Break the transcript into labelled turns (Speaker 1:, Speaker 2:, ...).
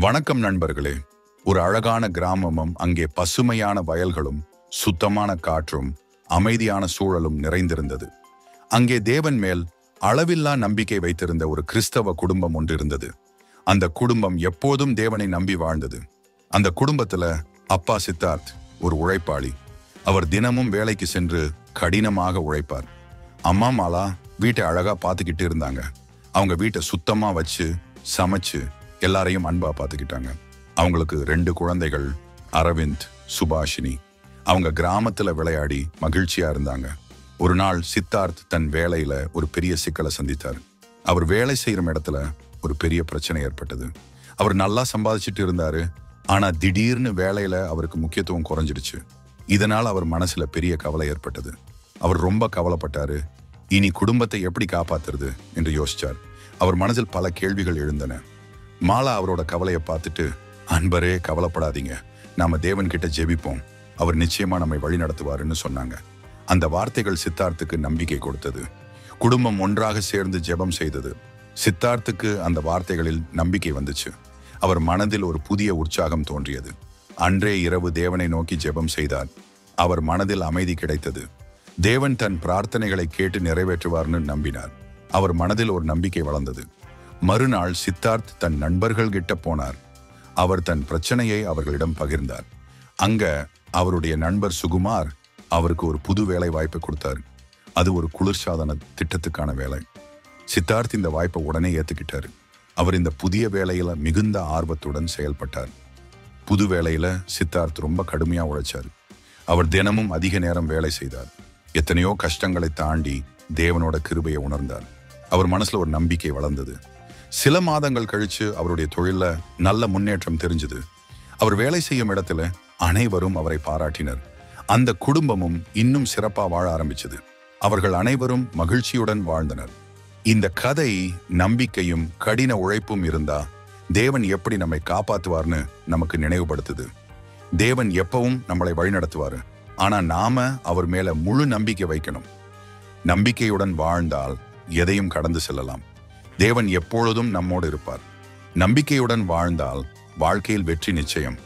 Speaker 1: வணக்கம் நண்பர்களே ஒரு அழகான கிராமமும் அங்கே பசுமையான வயல்களும் சுத்தமான காற்றும் அமைதியான சூழலும் நிறைந்திருந்தது அங்கே தேவன் மேல் அளவில்லா நம்பிக்கை வைத்திருந்த ஒரு கிறிஸ்தவ குடும்பம் ஒன்று இருந்தது அந்த குடும்பம் எப்போதும் தேவனை நம்பி வாழ்ந்தது அந்த குடும்பத்துல அப்பா சித்தார்த் ஒரு உழைப்பாளி அவர் தினமும் வேலைக்கு சென்று கடினமாக உழைப்பார் அம்மா மாலா வீட்டை அழகா பார்த்துக்கிட்டு இருந்தாங்க அவங்க வீட்டை சுத்தமா வச்சு சமைச்சு எல்லாரையும் அன்பா பார்த்துக்கிட்டாங்க அவங்களுக்கு ரெண்டு குழந்தைகள் அரவிந்த் சுபாஷினி அவங்க கிராமத்துல விளையாடி மகிழ்ச்சியா இருந்தாங்க ஒரு நாள் சித்தார்த் தன் வேலையில ஒரு பெரிய சிக்கலை சந்தித்தார் அவர் வேலை செய்யற இடத்துல ஒரு பெரிய பிரச்சனை ஏற்பட்டது அவர் நல்லா சம்பாதிச்சிட்டு இருந்தாரு ஆனா திடீர்னு வேலையில அவருக்கு முக்கியத்துவம் குறைஞ்சிடுச்சு இதனால் அவர் மனசுல பெரிய கவலை ஏற்பட்டது அவர் ரொம்ப கவலைப்பட்டாரு இனி குடும்பத்தை எப்படி காப்பாத்துறது என்று யோசிச்சார் அவர் மனதில் பல கேள்விகள் எழுந்தன மாலா அவரோட கவலையை பார்த்துட்டு அன்பரே கவலைப்படாதீங்க நாம தேவன் கிட்ட ஜெபிப்போம் அவர் நிச்சயமா நம்மை வழி நடத்துவாருன்னு சொன்னாங்க அந்த வார்த்தைகள் சித்தார்த்துக்கு நம்பிக்கை கொடுத்தது குடும்பம் ஒன்றாக சேர்ந்து ஜெபம் செய்தது சித்தார்த்துக்கு அந்த வார்த்தைகளில் நம்பிக்கை வந்துச்சு அவர் மனதில் ஒரு புதிய உற்சாகம் தோன்றியது அன்றே இரவு தேவனை நோக்கி ஜெபம் செய்தார் அவர் மனதில் அமைதி கிடைத்தது தேவன் தன் பிரார்த்தனைகளை கேட்டு நிறைவேற்றுவார்னு நம்பினார் அவர் மனதில் ஒரு நம்பிக்கை வளர்ந்தது மறுநாள் சித்தார்த் தன் நண்பர்கள் கிட்ட போனார் அவர் தன் பிரச்சனையை அவர்களிடம் பகிர்ந்தார் அங்க அவருடைய நண்பர் சுகுமார் அவருக்கு ஒரு புது வேலை வாய்ப்பை கொடுத்தார் அது ஒரு குளிர்சாதன திட்டத்துக்கான வேலை சித்தார்த் இந்த வாய்ப்பை உடனே ஏத்துக்கிட்டாரு அவர் இந்த புதிய வேலையில மிகுந்த ஆர்வத்துடன் செயல்பட்டார் புது வேலையில சித்தார்த் ரொம்ப கடுமையா உழைச்சார் அவர் தினமும் அதிக நேரம் வேலை செய்தார் எத்தனையோ கஷ்டங்களை தாண்டி தேவனோட கிருபையை உணர்ந்தார் அவர் மனசுல ஒரு நம்பிக்கை வளர்ந்தது சில மாதங்கள் கழிச்சு அவருடைய தொழில்ல நல்ல முன்னேற்றம் தெரிஞ்சது அவர் வேலை செய்யும் இடத்துல அனைவரும் அவரை பாராட்டினர் அந்த குடும்பமும் இன்னும் சிறப்பா வாழ ஆரம்பிச்சது அவர்கள் அனைவரும் மகிழ்ச்சியுடன் வாழ்ந்தனர் இந்த கதை நம்பிக்கையும் கடின உழைப்பும் இருந்தா தேவன் எப்படி நம்மை காப்பாத்துவார்னு நமக்கு நினைவுபடுத்துது தேவன் எப்பவும் நம்மளை வழிநடத்துவாரு ஆனா நாம அவர் மேல முழு நம்பிக்கை வைக்கணும் நம்பிக்கையுடன் வாழ்ந்தால் எதையும் கடந்து செல்லலாம் தேவன் எப்பொழுதும் நம்மோடு இருப்பார் நம்பிக்கையுடன் வாழ்ந்தால் வாழ்க்கையில் வெற்றி நிச்சயம்